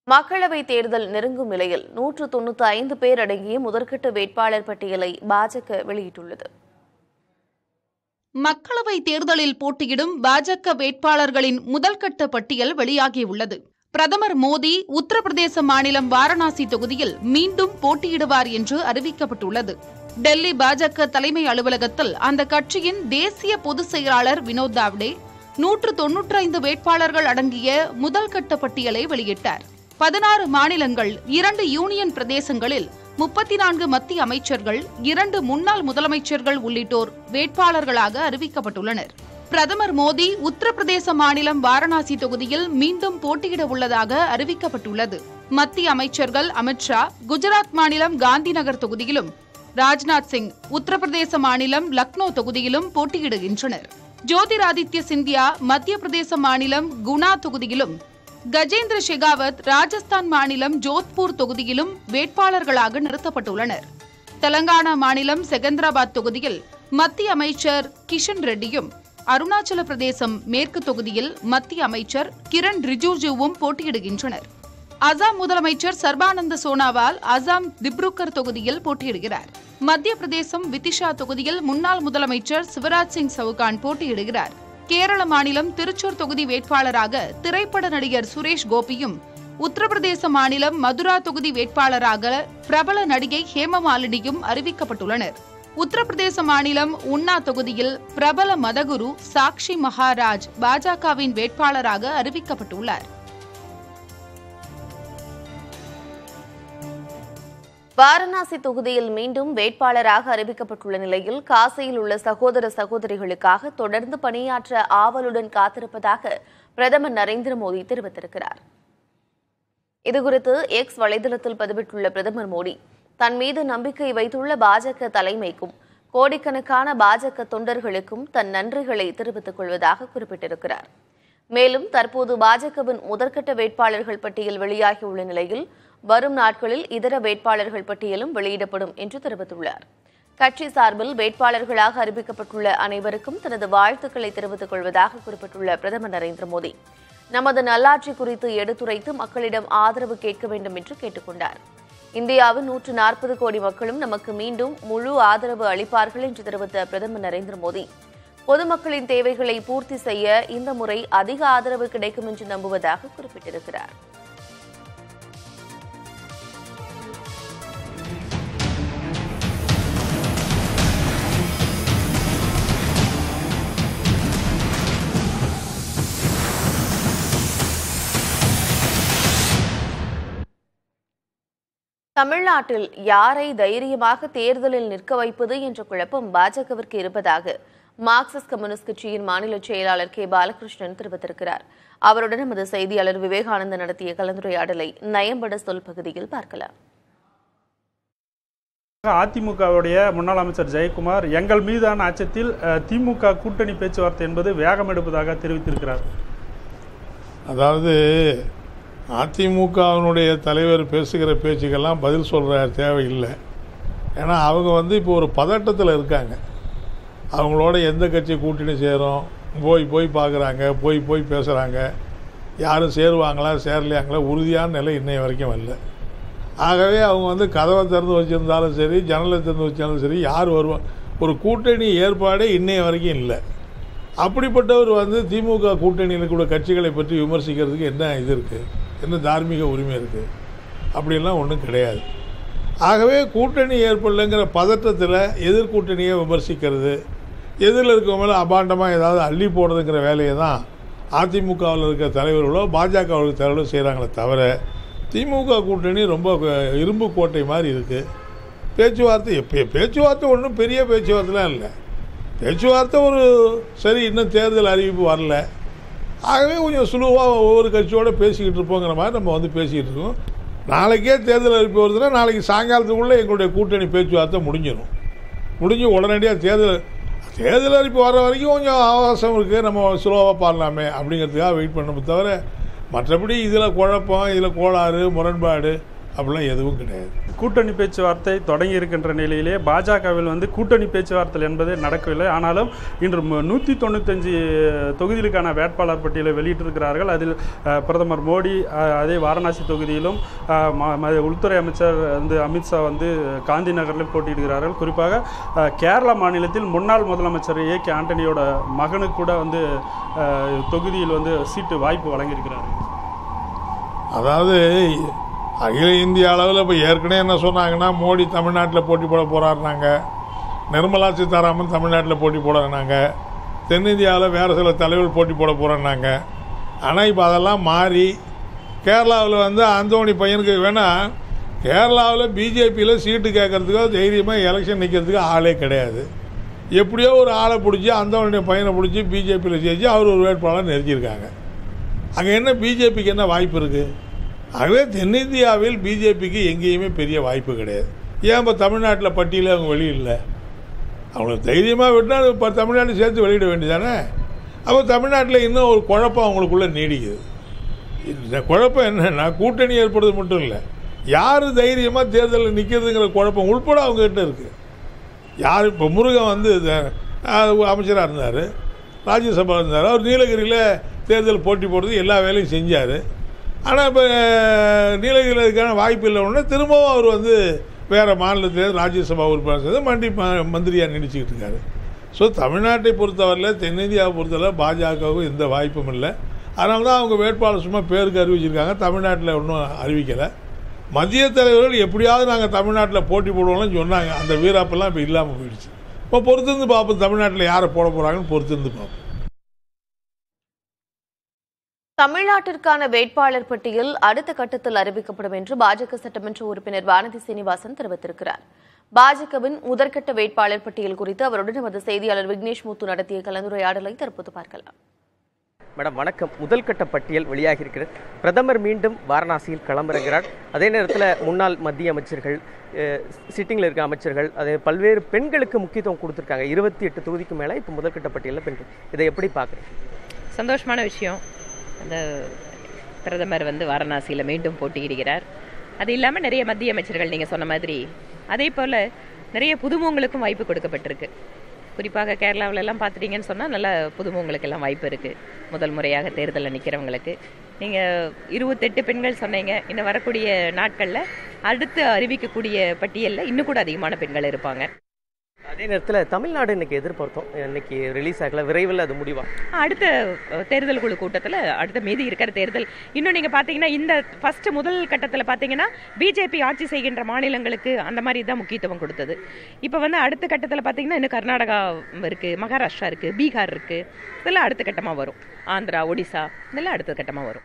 மக்களவைத் தேர்தல் நெருங்கும் நிலையில் நூற்று தொண்ணூற்றி ஐந்து பேர் அடங்கிய முதற்கட்ட வேட்பாளர் பட்டியலை பாஜக வெளியிட்டுள்ளது மக்களவை தேர்தலில் போட்டியிடும் பாஜக வேட்பாளர்களின் முதல்கட்ட பட்டியல் வெளியாகியுள்ளது பிரதமர் மோடி உத்தரப்பிரதேச மாநிலம் வாரணாசி தொகுதியில் மீண்டும் போட்டியிடுவார் என்று அறிவிக்கப்பட்டுள்ளது டெல்லி பாஜக தலைமை அலுவலகத்தில் அந்த கட்சியின் தேசிய பொதுச் செயலாளர் வினோத் தாவ்டே நூற்று தொன்னூற்றி ஐந்து வேட்பாளர்கள் அடங்கிய முதல்கட்ட பட்டியலை வெளியிட்டார் பதினாறு மாநிலங்கள் இரண்டு யூனியன் பிரதேசங்களில் முப்பத்தி நான்கு மத்திய அமைச்சர்கள் இரண்டு முன்னாள் முதலமைச்சர்கள் உள்ளிட்டோர் வேட்பாளர்களாக அறிவிக்கப்பட்டுள்ளனர் பிரதமர் மோடி உத்தரப்பிரதேச மாநிலம் வாரணாசி தொகுதியில் மீண்டும் போட்டியிட உள்ளதாக அறிவிக்கப்பட்டுள்ளது மத்திய அமைச்சர்கள் அமித்ஷா குஜராத் மாநிலம் காந்திநகர் தொகுதியிலும் ராஜ்நாத் சிங் உத்தரப்பிரதேச மாநிலம் லக்னோ தொகுதியிலும் போட்டியிடுகின்றனர் ஜோதிராதித்ய சிந்தியா மத்திய பிரதேச மாநிலம் குணா தொகுதியிலும் கஜேந்திர ஷெகாவத் ராஜஸ்தான் மாநிலம் ஜோத்பூர் தொகுதியிலும் வேட்பாளர்களாக நிறுத்தப்பட்டுள்ளனர் தெலங்கானா மாநிலம் செகந்திராபாத் தொகுதியில் மத்திய அமைச்சர் கிஷன் ரெட்டியும் அருணாச்சல பிரதேசம் மேற்கு தொகுதியில் மத்திய அமைச்சர் கிரண் ரிஜிஜுவும் போட்டியிடுகின்றனர் அசாம் முதலமைச்சர் சர்பானந்த சோனாவால் அசாம் திப்ருகர் தொகுதியில் போட்டியிடுகிறார் மத்திய பிரதேசம் விதிஷா தொகுதியில் முன்னாள் முதலமைச்சர் சிவராஜ் சிங் சவுகான் போட்டியிடுகிறார் கேரள மாநிலம் திருச்சூர் தொகுதி வேட்பாளராக திரைப்பட நடிகர் சுரேஷ் கோபியும் உத்தரப்பிரதேச மாநிலம் மதுரா தொகுதி வேட்பாளராக பிரபல நடிகை ஹேமமாலினியும் அறிவிக்கப்பட்டுள்ளனர் உத்தரப்பிரதேச மாநிலம் உன்னா தொகுதியில் பிரபல மதகுரு சாக்ஷி மகாராஜ் பாஜகவின் வேட்பாளராக அறிவிக்கப்பட்டுள்ளார் வாரணாசி தொகுதியில் மீண்டும் வேட்பாளராக அறிவிக்கப்பட்டுள்ள நிலையில் காசியில் உள்ள சகோதர சகோதரிகளுக்காக தொடர்ந்து பணியாற்ற ஆவலுடன் காத்திருப்பதாக பிரதமர் நரேந்திர மோடி தெரிவித்திருக்கிறார் இதுகுறித்து எக்ஸ் வலைதளத்தில் பதிவிட்டுள்ள பிரதமர் மோடி தன் மீது நம்பிக்கை வைத்துள்ள பாஜக தலைமைக்கும் கோடிக்கணக்கான பாஜக தொண்டர்களுக்கும் தன் நன்றிகளை தெரிவித்துக் கொள்வதாக குறிப்பிட்டிருக்கிறார் மேலும் தற்போது பாஜகவின் முதற்கட்ட வேட்பாளர்கள் பட்டியல் வெளியாகியுள்ள நிலையில் வரும் நாட்களில் இதர வேட்பாளர்கள் பட்டியலும் வெளியிடப்படும் என்று தெரிவித்துள்ளார் கட்சி சார்பில் வேட்பாளர்களாக அறிவிக்கப்பட்டுள்ள அனைவருக்கும் தனது வாழ்த்துக்களை தெரிவித்துக் கொள்வதாக குறிப்பிட்டுள்ள பிரதமர் நரேந்திர மோடி நமது நல்லாட்சி குறித்து எடுத்துரைத்து மக்களிடம் ஆதரவு கேட்க வேண்டும் என்று கேட்டுக்கொண்டார் இந்தியாவின் நூற்று நாற்பது கோடி மக்களும் நமக்கு மீண்டும் முழு ஆதரவு அளிப்பார்கள் என்று தெரிவித்த பிரதமர் நரேந்திர மோடி பொதுமக்களின் தேவைகளை பூர்த்தி செய்ய இந்த முறை அதிக ஆதரவு கிடைக்கும் என்று நம்புவதாக குறிப்பிட்டிருக்கிறார் தமிழ்நாட்டில் யாரை தைரியமாக தேர்தலில் நிற்க வைப்பது என்ற குழப்பம் பாஜகவிற்கு இருப்பதாக மார்க்சிஸ்ட் கம்யூனிஸ்ட் கட்சியின் மாநில செயலாளர் கே பாலகிருஷ்ணன் தெரிவித்திருக்கிறார் அவருடன் நமது செய்தியாளர் விவேகானந்தன் நடத்திய கலந்துரையாடலை நயம்பட சொல் பகுதியில் பார்க்கலாம் அதிமுகவுடைய முன்னாள் அமைச்சர் ஜெயக்குமார் எங்கள் மீதான அச்சத்தில் அஹ், திமுக கூட்டணி பேச்சுவார்த்தை என்பது வேகம் எடுப்பதாக தெரிவித்திருக்கிறார் அதாவது அதிமுகவினுடைய தலைவர் பேசுகிற பேச்சுக்கெல்லாம் பதில் சொல்கிற தேவையில்லை ஏன்னா அவங்க வந்து இப்போ ஒரு பதட்டத்தில் இருக்காங்க அவங்களோட எந்த கட்சி கூட்டணி சேரும் போய் போய் பார்க்குறாங்க போய் போய் பேசுகிறாங்க யாரும் சேருவாங்களா சேரலையாங்களா உறுதியான நிலை இன்னைய வரைக்கும் வரல ஆகவே அவங்க வந்து கதவை திறந்து வச்சுருந்தாலும் சரி ஜன்னலை திறந்து வச்சாலும் சரி யார் வருவாங்க ஒரு கூட்டணி ஏற்பாடே இன்னைய வரைக்கும் இல்லை அப்படிப்பட்டவர் வந்து திமுக கூட்டணியில் கூட கட்சிகளை பற்றி விமர்சிக்கிறதுக்கு என்ன இது இருக்குது என்ன தார்மீக உரிமை இருக்குது அப்படிலாம் ஒன்றும் கிடையாது ஆகவே கூட்டணி ஏற்படலைங்கிற பதற்றத்தில் எதிர்கூட்டணியை விமர்சிக்கிறது எதிரில் இருக்கவங்க மேலே அபாண்டமாக ஏதாவது அள்ளி போடுறதுங்கிற வேலையை தான் அதிமுகவில் இருக்கிற தலைவர்களோ பாஜகவில் இருக்கிற தலைவர்களோ செய்கிறாங்களே தவிர திமுக கூட்டணி ரொம்ப க- இரும்பு கோட்டை மாதிரி இருக்குது பேச்சுவார்த்தை எப்போ பேச்சுவார்த்தை ஒன்றும் பெரிய பேச்சுவார்த்தைலாம் இல்லை பேச்சுவார்த்தை ஒரு சரி இன்னும் தேர்தல் அறிவிப்பு வரல ஆகவே கொஞ்சம் சுலுவாக ஒவ்வொரு கட்சியோடு பேசிக்கிட்டு இருப்போங்கிற மாதிரி நம்ம வந்து பேசிக்கிட்டு இருக்கோம் நாளைக்கே தேர்தல் அறிவிப்பு வருதுன்னா நாளைக்கு சாயங்காலத்துக்குள்ளே எங்களுடைய கூட்டணி பேச்சுவார்த்தை முடிஞ்சிடும் முடிஞ்சு உடனடியாக தேர்தல் தேர்தல் அறிவிப்பு வர வரைக்கும் கொஞ்சம் அவகாசம் இருக்குது நம்ம சுலோவாக பாடலாமே அப்படிங்கிறதுக்காக வெயிட் பண்ணணும் தவிர மற்றபடி இதில் குழப்பம் இதில் கோளாறு முரண்பாடு அப்படிலாம் எதுவும் கிடையாது கூட்டணி பேச்சுவார்த்தை தொடங்கி இருக்கின்ற நிலையிலே பாஜகவில் வந்து கூட்டணி பேச்சுவார்த்தை என்பது நடக்கவில்லை ஆனாலும் இன்று நூற்றி தொண்ணூத்தஞ்சு தொகுதிகளுக்கான வேட்பாளர் பட்டியலை வெளியிட்டிருக்கிறார்கள் அதில் அஹ், பிரதமர் மோடி அஹ், அதே வாரணாசி தொகுதியிலும் அஹ், ம- ம- உள்துறை அமைச்சர் வந்து அமித்ஷா வந்து காந்தி நகரில் போட்டியிடுகிறார்கள் குறிப்பாக அஹ், கேரளா மாநிலத்தில் முன்னாள் முதலமைச்சர் ஏ கே ஆண்டனியோட மகனுக்கு கூட வந்து அஹ், தொகுதியில் வந்து சீட்டு வாய்ப்பு வழங்கியிருக்கிறார்கள் அதாவது அகில இந்திய அளவில் இப்போ ஏற்கனவே என்ன சொன்னாங்கன்னா மோடி தமிழ்நாட்டில் போட்டி போட போகிறாருனாங்க நிர்மலா சீதாராமன் தமிழ்நாட்டில் போட்டி போடுறாங்க தென்னிந்தியாவில் வேறு சில தலைவர்கள் போட்டி போட போகிறேன்னாங்க ஆனால் இப்போ அதெல்லாம் மாறி கேரளாவில் வந்து அந்தோணி பையனுக்கு வேணால் கேரளாவில் பிஜேபியில் சீட்டு கேட்கறதுக்கோ தைரியமாக எலெக்ஷன் நிற்கிறதுக்கு ஆளே கிடையாது எப்படியோ ஒரு ஆளை பிடிச்சி அந்தோணிய பையனை பிடிச்சி பிஜேபியில் ஜெயிச்சு அவர் ஒரு வேட்பாளர் நிறுத்தியிருக்காங்க அங்கே என்ன பிஜேபிக்கு என்ன வாய்ப்பு இருக்குது ஆகவே தென்னிந்தியாவில் பிஜேபிக்கு எங்கேயுமே பெரிய வாய்ப்பு கிடையாது ஏன் இப்போ தமிழ்நாட்டில் பட்டியலில் அவங்க வெளியிடல அவங்களுக்கு தைரியமாக விட்டா இப்போ தமிழ்நாட்டை சேர்த்து வெளியிட வேண்டியதானே அப்போ தமிழ்நாட்டில் இன்னும் ஒரு குழப்பம் அவங்களுக்குள்ளே நீடிக்குது இந்த குழப்பம் என்னன்னா கூட்டணி ஏற்படுறது மட்டும் இல்லை யார் தைரியமாக தேர்தலில் நிற்கிறதுங்கிற குழப்பம் உள்பட அவங்ககிட்ட இருக்குது யார் இப்போ முருகன் வந்து அமைச்சராக இருந்தார் ராஜ்யசபா இருந்தார் அவர் நீலகிரியில் தேர்தல் போட்டி போடுறது எல்லா வேலையும் செஞ்சார் ஆனால் இப்போ நீலகிரியில் இதுக்கான வாய்ப்பு இல்லை உடனே திரும்பவும் அவர் வந்து வேறு மாநிலத்தில் ராஜ்யசபா உறுப்பினர் செய்து மண்டி ம- மந்திரியாக நீடிச்சுக்கிட்டு இருக்காரு ஸோ தமிழ்நாட்டை பொறுத்தவரையில் தென்னிந்தியாவை பொறுத்தவரை பாஜகவுக்கும் எந்த வாய்ப்பும் இல்லை அதனால தான் அவங்க வேட்பாளர் சும்மா பேருக்கு அறிவிச்சிருக்காங்க தமிழ்நாட்டில் ஒன்றும் அறிவிக்கலை மத்திய தலைவர்கள் எப்படியாவது நாங்கள் தமிழ்நாட்டில் போட்டி போடுவோம்னு சொன்னாங்க அந்த வீராப்பெல்லாம் இப்போ இல்லாமல் போயிடுச்சு இப்போ பொறுத்திருந்து பார்ப்போம் தமிழ்நாட்டில் யாரை போட போகிறாங்கன்னு பொறுத்திருந்து பார்ப்போம் தமிழ்நாட்டிற்கான வேட்பாளர் பட்டியல் அடுத்த கட்டத்தில் அறிவிக்கப்படும் என்று பாஜக சட்டமன்ற உறுப்பினர் வானதி சீனிவாசன் தெரிவித்திருக்கிறார் பாஜகவின் முதற்கட்ட வேட்பாளர் பட்டியல் குறித்து அவருடன் நமது செய்தியாளர் விக்னேஷ் முத்து நடத்திய கலந்துரையாடலை தற்போது பார்க்கலாம் மேடம் வணக்கம் முதல் கட்ட பட்டியல் வெளியாகி இருக்கிறது பிரதமர் மீண்டும் வாரணாசியில் களமிறங்குகிறார் அதே நேரத்தில் முன்னாள் மத்திய அமைச்சர்கள் சிட்டிங்கில் இருக்க அமைச்சர்கள் அதே பல்வேறு பெண்களுக்கு முக்கியத்துவம் கொடுத்துருக்காங்க இருபத்தி எட்டு தொகுதிக்கு மேலே இப்போ முதல் கட்ட பட்டியலில் பெண்கள் இதை எப்படி பார்க்குறீங்க சந்தோஷமான விஷயம் அந்த பிரதமர் வந்து வாரணாசியில் மீண்டும் போட்டியிடுகிறார் அது இல்லாமல் நிறைய மத்திய அமைச்சர்கள் நீங்கள் சொன்ன மாதிரி அதே போல் நிறைய புதுமுகங்களுக்கும் வாய்ப்பு கொடுக்கப்பட்டிருக்கு குறிப்பாக கேரளாவுல எல்லாம் பார்த்துட்டீங்கன்னு சொன்னால் நல்ல புதுமுகங்களுக்கு எல்லாம் வாய்ப்பு இருக்குது முதல் முறையாக தேர்தலில் நிற்கிறவங்களுக்கு நீங்கள் இருபத்தெட்டு பெண்கள் சொன்னீங்க இன்னும் வரக்கூடிய நாட்களில் அடுத்து அறிவிக்கக்கூடிய பட்டியலில் இன்னும் கூட அதிகமான பெண்கள் இருப்பாங்க அதே நேரத்தில் தமிழ்நாடு இன்னைக்கு எதிர்பார்த்தோம் இன்னைக்கு ரிலீஸ் ஆகல விரைவில் அது முடிவா அடுத்த அஹ், தேர்தல் குழு கூட்டத்தில் அடுத்த மீதி இருக்கிற தேர்தல் இன்னும் நீங்கள் பார்த்தீங்கன்னா இந்த ஃபர்ஸ்ட் முதல் கட்டத்தில் பார்த்தீங்கன்னா பிஜேபி ஆட்சி செய்கின்ற மாநிலங்களுக்கு அந்த மாதிரி தான் முக்கியத்துவம் கொடுத்தது இப்போ வந்து அடுத்த கட்டத்தில் பார்த்தீங்கன்னா இன்னும் கர்நாடகா இருக்குது மகாராஷ்டிரா இருக்குது பீகார் இருக்குது இதெல்லாம் அடுத்த கட்டமாக வரும் ஆந்திரா ஒடிசா இதெல்லாம் அடுத்த கட்டமாக வரும்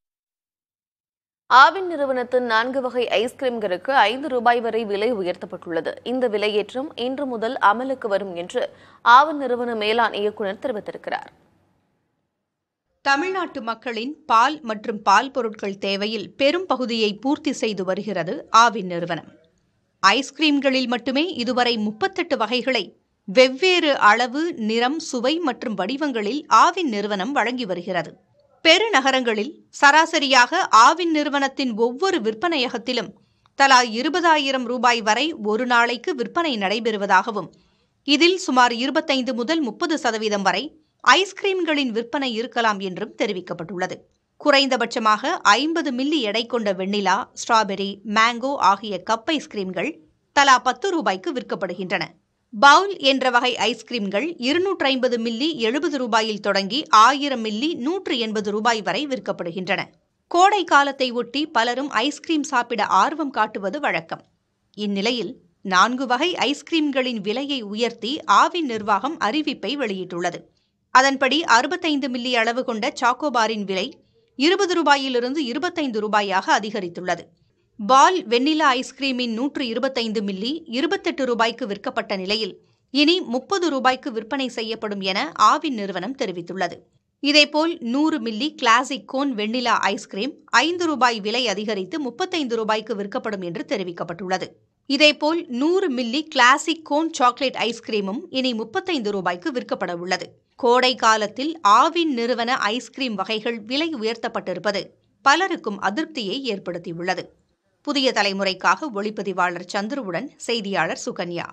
ஆவின் நிறுவனத்தின் நான்கு வகை ஐஸ்கிரீம்களுக்கு ஐந்து ரூபாய் வரை விலை உயர்த்தப்பட்டுள்ளது இந்த விலையேற்றம் இன்று முதல் அமலுக்கு வரும் என்று ஆவின் நிறுவன மேலாண் இயக்குநர் தெரிவித்திருக்கிறார் தமிழ்நாட்டு மக்களின் பால் மற்றும் பால் பொருட்கள் தேவையில் பெரும் பகுதியை பூர்த்தி செய்து வருகிறது ஆவின் நிறுவனம் ஐஸ்கிரீம்களில் மட்டுமே இதுவரை முப்பத்தெட்டு வகைகளை வெவ்வேறு அளவு நிறம் சுவை மற்றும் வடிவங்களில் ஆவின் நிறுவனம் வழங்கி வருகிறது பெருநகரங்களில் சராசரியாக ஆவின் நிறுவனத்தின் ஒவ்வொரு விற்பனையகத்திலும் தலா இருபதாயிரம் ரூபாய் வரை ஒரு நாளைக்கு விற்பனை நடைபெறுவதாகவும் இதில் சுமார் இருபத்தைந்து முதல் முப்பது சதவீதம் வரை ஐஸ்கிரீம்களின் விற்பனை இருக்கலாம் என்றும் தெரிவிக்கப்பட்டுள்ளது குறைந்தபட்சமாக ஐம்பது மில்லி எடை கொண்ட வெண்ணிலா ஸ்ட்ராபெரி மேங்கோ ஆகிய கப் ஐஸ்கிரீம்கள் தலா பத்து ரூபாய்க்கு விற்கப்படுகின்றன பவுல் என்ற வகை ஐஸ்கிரீம்கள் இருநூற்று ஐம்பது மில்லி எழுபது ரூபாயில் தொடங்கி ஆயிரம் மில்லி நூற்று எண்பது ரூபாய் வரை விற்கப்படுகின்றன கோடை காலத்தை ஒட்டி பலரும் ஐஸ்கிரீம் சாப்பிட ஆர்வம் காட்டுவது வழக்கம் இந்நிலையில் நான்கு வகை ஐஸ்கிரீம்களின் விலையை உயர்த்தி ஆவின் நிர்வாகம் அறிவிப்பை வெளியிட்டுள்ளது அதன்படி அறுபத்தைந்து மில்லி அளவு கொண்ட சாக்கோபாரின் விலை இருபது ரூபாயிலிருந்து இருபத்தைந்து ரூபாயாக அதிகரித்துள்ளது பால் வெண்ணிலா ஐஸ்கிரீமின் நூற்று இருபத்தைந்து மில்லி இருபத்தெட்டு ரூபாய்க்கு விற்கப்பட்ட நிலையில் இனி முப்பது ரூபாய்க்கு விற்பனை செய்யப்படும் என ஆவின் நிறுவனம் தெரிவித்துள்ளது இதேபோல் நூறு milli classic cone vanilla ice cream ஐந்து ரூபாய் விலை அதிகரித்து முப்பத்தைந்து ரூபாய்க்கு விற்கப்படும் என்று தெரிவிக்கப்பட்டுள்ளது இதேபோல் நூறு மில்லி கிளாசிக் கோன் சாக்லேட் ஐஸ்கிரீமும் இனி முப்பத்தைந்து ரூபாய்க்கு விற்கப்பட உள்ளது கோடை காலத்தில் ஆவின் நிறுவன ஐஸ்கிரீம் வகைகள் விலை உயர்த்தப்பட்டிருப்பது பலருக்கும் அதிருப்தியை ஏற்படுத்தியுள்ளது புதிய தலைமுறைக்காக ஒளிப்பதிவாளர் சந்துருவுடன் செய்தியாளர் சுகன்யா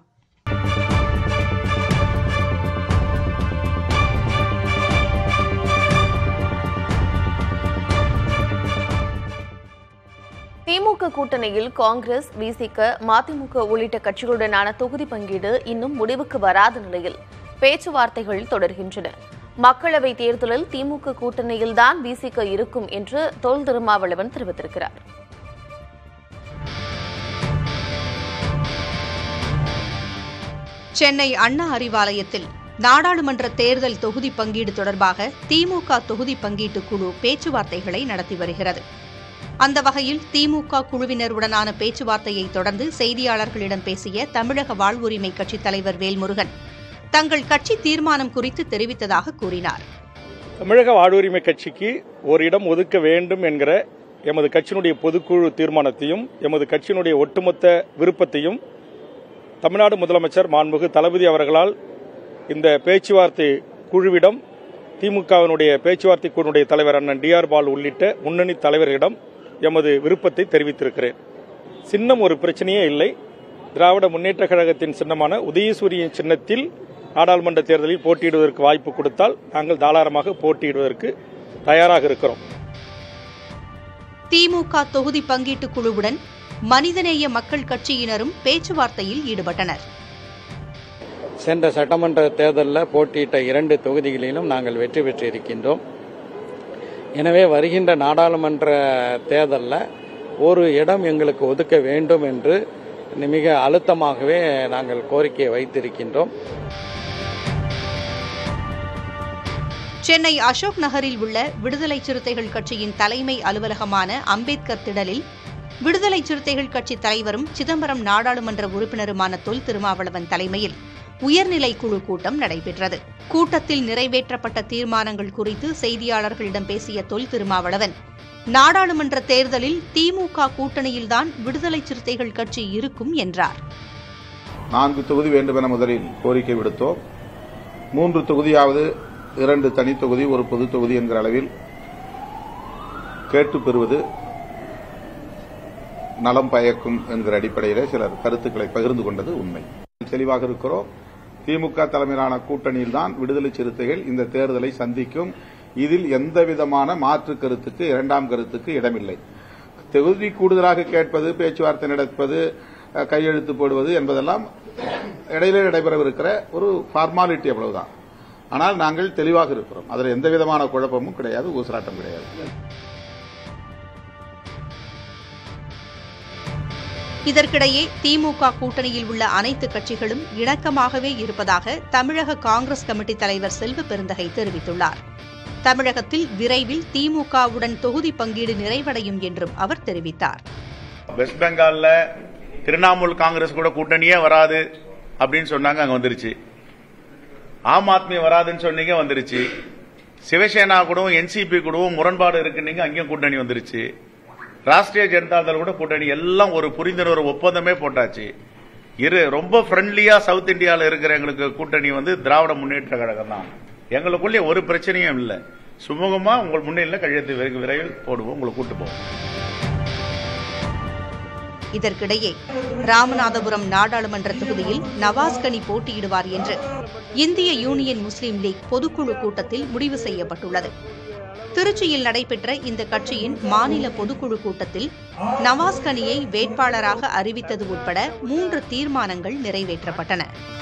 திமுக கூட்டணியில் காங்கிரஸ் விசிக மதிமுக உள்ளிட்ட கட்சிகளுடனான தொகுதி பங்கீடு இன்னும் முடிவுக்கு வராத நிலையில் பேச்சுவார்த்தைகள் தொடர்கின்றன மக்களவைத் தேர்தலில் திமுக கூட்டணியில்தான் விசிக இருக்கும் என்று தொல் திருமாவளவன் தெரிவித்திருக்கிறார் சென்னை அண்ணா அறிவாலயத்தில் நாடாளுமன்ற தேர்தல் தொகுதி பங்கீடு தொடர்பாக திமுக தொகுதி பங்கீட்டு குழு பேச்சுவார்த்தைகளை நடத்தி வருகிறது அந்த வகையில் திமுக குழுவினருடனான பேச்சுவார்த்தையை தொடர்ந்து செய்தியாளர்களிடம் பேசிய தமிழக வாழ்வுரிமை கட்சித் தலைவர் வேல்முருகன் தங்கள் கட்சி தீர்மானம் குறித்து தெரிவித்ததாக கூறினார் தமிழக வாழ்வுரிமை கட்சிக்கு ஒரு இடம் ஒதுக்க வேண்டும் என்கிற எமது கட்சியினுடைய பொதுக்குழு தீர்மானத்தையும் எமது கட்சியினுடைய ஒட்டுமொத்த விருப்பத்தையும் தமிழ்நாடு முதலமைச்சர் மாண்புகு தளபதி அவர்களால் இந்த பேச்சுவார்த்தை குழுவிடம் திமுகவினுடைய பேச்சுவார்த்தை குழுவுடைய தலைவர் அண்ணன் டி ஆர் பால் உள்ளிட்ட முன்னணி தலைவர்களிடம் எமது விருப்பத்தை தெரிவித்திருக்கிறேன் சின்னம் ஒரு பிரச்சனையே இல்லை திராவிட முன்னேற்ற கழகத்தின் சின்னமான உதயசூரியன் சின்னத்தில் நாடாளுமன்ற தேர்தலில் போட்டியிடுவதற்கு வாய்ப்பு கொடுத்தால் நாங்கள் தாராளமாக போட்டியிடுவதற்கு தயாராக இருக்கிறோம் திமுக தொகுதி பங்கீட்டு குழுவுடன் மனிதநேய மக்கள் கட்சியினரும் பேச்சுவார்த்தையில் ஈடுபட்டனர் சென்ற சட்டமன்ற தேர்தலில் போட்டியிட்ட இரண்டு தொகுதிகளிலும் நாங்கள் வெற்றி பெற்றிருக்கின்றோம் எனவே வருகின்ற நாடாளுமன்ற தேர்தலில் ஒரு இடம் எங்களுக்கு ஒதுக்க வேண்டும் என்று மிக அழுத்தமாகவே நாங்கள் கோரிக்கையை வைத்திருக்கின்றோம் சென்னை அசோக் நகரில் உள்ள விடுதலை சிறுத்தைகள் கட்சியின் தலைமை அலுவலகமான அம்பேத்கர் திடலில் விடுதலை சிறுத்தைகள் கட்சி தலைவரும் சிதம்பரம் நாடாளுமன்ற உறுப்பினருமான தொல் திருமாவளவன் தலைமையில் உயர்நிலை குழு கூட்டம் நடைபெற்றது கூட்டத்தில் நிறைவேற்றப்பட்ட தீர்மானங்கள் குறித்து செய்தியாளர்களிடம் பேசிய தொல் திருமாவளவன் நாடாளுமன்ற தேர்தலில் திமுக கூட்டணியில்தான் விடுதலை சிறுத்தைகள் கட்சி இருக்கும் என்றார் நான்கு தொகுதி வேண்டுமென முதலில் கோரிக்கை விடுத்தோம் மூன்று தொகுதியாவது இரண்டு தனி தொகுதி ஒரு பொது தொகுதி என்கிற அளவில் கேட்டு பெறுவது நலம் பயக்கும் என்கிற அடிப்படையிலே சிலர் கருத்துக்களை பகிர்ந்து கொண்டது உண்மை தெளிவாக இருக்கிறோம் திமுக தலைமையிலான கூட்டணியில்தான் விடுதலை சிறுத்தைகள் இந்த தேர்தலை சந்திக்கும் இதில் எந்த விதமான மாற்று கருத்துக்கு இரண்டாம் கருத்துக்கு இடமில்லை தொகுதி கூடுதலாக கேட்பது பேச்சுவார்த்தை நடப்பது அஹ், கையெழுத்து போடுவது என்பதெல்லாம் இடையிலே நடைபெறவிருக்கிற ஒரு ஃபார்மாலிட்டி அவ்வளவுதான் ஆனால் நாங்கள் தெளிவாக இருக்கிறோம் அதில் எந்த விதமான குழப்பமும் கிடையாது ஊசலாட்டம் கிடையாது இதற்கிடையே திமுக கூட்டணியில் உள்ள அனைத்து கட்சிகளும் இணக்கமாகவே இருப்பதாக தமிழக காங்கிரஸ் கமிட்டி தலைவர் செல்வ பெருந்தகை தெரிவித்துள்ளார் தமிழகத்தில் விரைவில் திமுகவுடன் தொகுதி பங்கீடு நிறைவடையும் என்றும் அவர் தெரிவித்தார் வெஸ்ட் பெங்கால்ல திரிணாமுல் காங்கிரஸ் கூட கூட்டணியே வராது அப்படின்னு சொன்னாங்க அங்க வந்துருச்சு ஆம் ஆத்மி வராதுன்னு சொன்னீங்க வந்துருச்சு சிவசேனா கூடவும் என்சிபி கூடவும் முரண்பாடு இருக்குன்னீங்க அங்கேயும் கூட்டணி வந்துருச்சு ராஷ்டிரிய ஜனதா தள் கூட கூட்டணி எல்லாம் ஒரு புரிந்துணர்வு ஒப்பந்தமே போட்டாச்சு இரு ரொம்ப ஃப்ரெண்ட்லியா சவுத் இந்தியாவில் இருக்கிற எங்களுக்கு கூட்டணி வந்து திராவிட முன்னேற்ற கழகம் தான் எங்களுக்குள்ளே ஒரு பிரச்சனையும் இல்லை சுமூகமா உங்கள் முன்னிலையில் கழித்து வெகு விரைவில் போடுவோம் உங்களை கூட்டு போவோம் இதற்கிடையே ராமநாதபுரம் நாடாளுமன்ற தொகுதியில் நவாஸ் கனி போட்டியிடுவார் என்று இந்திய யூனியன் முஸ்லீம் லீக் பொதுக்குழு கூட்டத்தில் முடிவு செய்யப்பட்டுள்ளது திருச்சியில் நடைபெற்ற இந்த கட்சியின் மாநில பொதுக்குழு கூட்டத்தில் நவாஸ் கனியை வேட்பாளராக அறிவித்தது உட்பட மூன்று தீர்மானங்கள் நிறைவேற்றப்பட்டன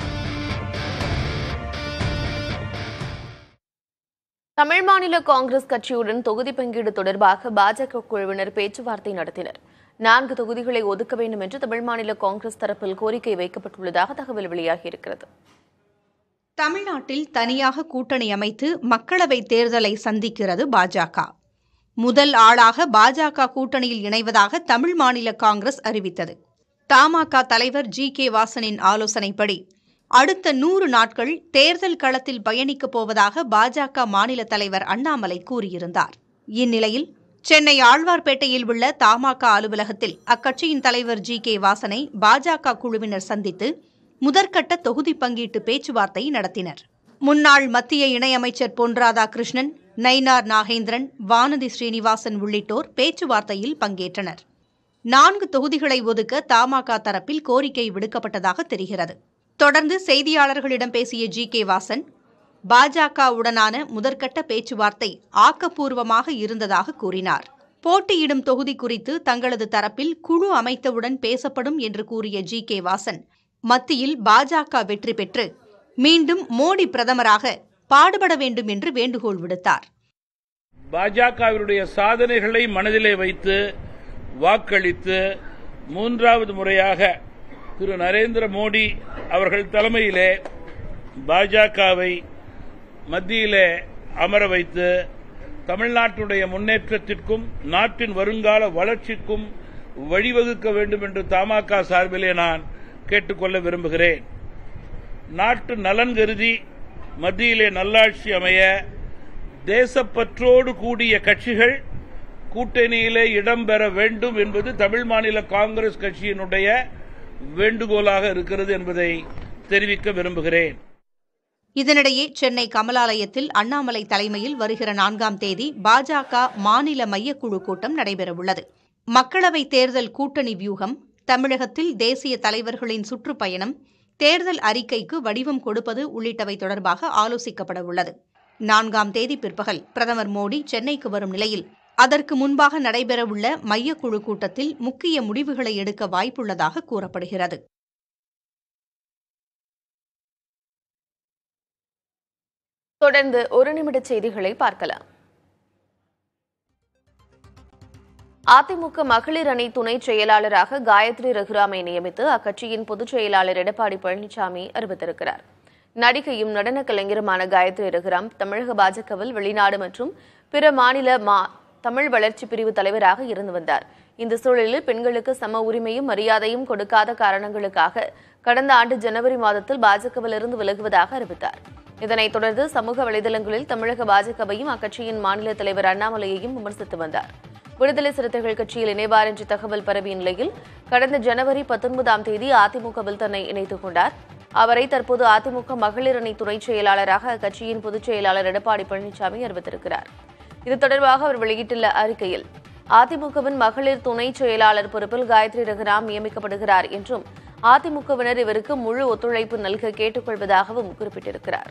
தமிழ் மாநில காங்கிரஸ் கட்சியுடன் தொகுதி பங்கீடு தொடர்பாக பாஜக குழுவினர் பேச்சுவார்த்தை நடத்தினர் நான்கு தொகுதிகளை ஒதுக்க வேண்டும் என்று தமிழ் மாநில காங்கிரஸ் தரப்பில் கோரிக்கை வைக்கப்பட்டுள்ளதாக தகவல் வெளியாகியிருக்கிறது தமிழ்நாட்டில் தனியாக கூட்டணி அமைத்து மக்களவைத் தேர்தலை சந்திக்கிறது பாஜக முதல் ஆளாக பாஜக கூட்டணியில் இணைவதாக தமிழ் மாநில காங்கிரஸ் அறிவித்தது தமாக தலைவர் ஜி கே வாசனின் ஆலோசனைப்படி அடுத்த நூறு நாட்கள் தேர்தல் களத்தில் பயணிக்கப் போவதாக பாஜக மாநில தலைவர் அண்ணாமலை கூறியிருந்தார் இந்நிலையில் சென்னை ஆழ்வார்பேட்டையில் உள்ள தமாக அலுவலகத்தில் அக்கட்சியின் தலைவர் ஜி கே வாசனை பாஜக குழுவினர் சந்தித்து முதற்கட்ட தொகுதி பங்கீட்டு பேச்சுவார்த்தை நடத்தினர் முன்னாள் மத்திய இணையமைச்சர் பொன் ராதாகிருஷ்ணன் நயினார் நாகேந்திரன் வானதி ஸ்ரீனிவாசன் உள்ளிட்டோர் பேச்சுவார்த்தையில் பங்கேற்றனர் நான்கு தொகுதிகளை ஒதுக்க தமாக தரப்பில் கோரிக்கை விடுக்கப்பட்டதாக தெரிகிறது தொடர்ந்து செய்தியாளர்களிடம் பேசிய ஜி கே வாசன் பாஜகவுடனான முதற்கட்ட பேச்சுவார்த்தை ஆக்கப்பூர்வமாக இருந்ததாக கூறினார் போட்டியிடும் தொகுதி குறித்து தங்களது தரப்பில் குழு அமைத்தவுடன் பேசப்படும் என்று கூறிய ஜி கே வாசன் மத்தியில் பாஜக வெற்றி பெற்று மீண்டும் மோடி பிரதமராக பாடுபட வேண்டும் என்று வேண்டுகோள் விடுத்தார் பாஜகவினுடைய சாதனைகளை மனதிலே வைத்து வாக்களித்து மூன்றாவது முறையாக திரு நரேந்திர மோடி அவர்கள் தலைமையிலே பாஜகவை மத்தியிலே அமர வைத்து தமிழ்நாட்டுடைய முன்னேற்றத்திற்கும் நாட்டின் வருங்கால வளர்ச்சிக்கும் வழிவகுக்க வேண்டும் என்று தமாக சார்பிலே நான் கேட்டுக்கொள்ள விரும்புகிறேன் நாட்டு நலன் கருதி மத்தியிலே நல்லாட்சி அமைய தேசப்பற்றோடு கூடிய கட்சிகள் கூட்டணியிலே இடம்பெற வேண்டும் என்பது தமிழ் மாநில காங்கிரஸ் கட்சியினுடைய வேண்டுகோளாக இருக்கிறது என்பதை தெரிவிக்க விரும்புகிறேன் இதனிடையே சென்னை கமலாலயத்தில் அண்ணாமலை தலைமையில் வருகிற நான்காம் தேதி பாஜக மாநில மையக்குழு கூட்டம் நடைபெறவுள்ளது மக்களவைத் தேர்தல் கூட்டணி வியூகம் தமிழகத்தில் தேசிய தலைவர்களின் சுற்றுப்பயணம் தேர்தல் அறிக்கைக்கு வடிவம் கொடுப்பது உள்ளிட்டவை தொடர்பாக ஆலோசிக்கப்பட உள்ளது நான்காம் தேதி பிற்பகல் பிரதமர் மோடி சென்னைக்கு வரும் நிலையில் அதற்கு முன்பாக நடைபெறவுள்ள மையக்குழு கூட்டத்தில் முக்கிய முடிவுகளை எடுக்க வாய்ப்புள்ளதாக கூறப்படுகிறது தொடர்ந்து ஒரு நிமிட செய்திகளை பார்க்கலாம் அதிமுக மகளிர் அணி துணை செயலாளராக காயத்ரி ரகுராமை நியமித்து அக்கட்சியின் பொதுச் செயலாளர் எடப்பாடி பழனிசாமி அறிவித்திருக்கிறார் நடிகையும் நடன கலைஞருமான காயத்ரி ரகுராம் தமிழக பாஜகவில் வெளிநாடு மற்றும் பிற மாநில மா தமிழ் வளர்ச்சி பிரிவு தலைவராக இருந்து வந்தார் இந்த சூழலில் பெண்களுக்கு சம உரிமையும் மரியாதையும் கொடுக்காத காரணங்களுக்காக கடந்த ஆண்டு ஜனவரி மாதத்தில் பாஜகவிலிருந்து விலகுவதாக அறிவித்தார் இதனைத் தொடர்ந்து சமூக வலைதளங்களில் தமிழக பாஜகவையும் அக்கட்சியின் மாநில தலைவர் அண்ணாமலையையும் விமர்சித்து வந்தார் விடுதலை சிறுத்தைகள் கட்சியில் இணைவார் என்ற தகவல் பரவிய நிலையில் கடந்த ஜனவரி பத்தொன்பதாம் தேதி அதிமுகவில் தன்னை இணைத்துக் கொண்டார் அவரை தற்போது அதிமுக மகளிர் அணி துணை செயலாளராக அக்கட்சியின் பொதுச் செயலாளர் எடப்பாடி பழனிசாமி அறிவித்திருக்கிறார் இது தொடர்பாக அவர் வெளியிட்டுள்ள அறிக்கையில் அதிமுகவின் மகளிர் துணை செயலாளர் பொறுப்பில் காயத்ரி ரகுராம் நியமிக்கப்படுகிறார் என்றும் அதிமுகவினர் இவருக்கு முழு ஒத்துழைப்பு நல்க கேட்டுக்கொள்வதாகவும் குறிப்பிட்டிருக்கிறார்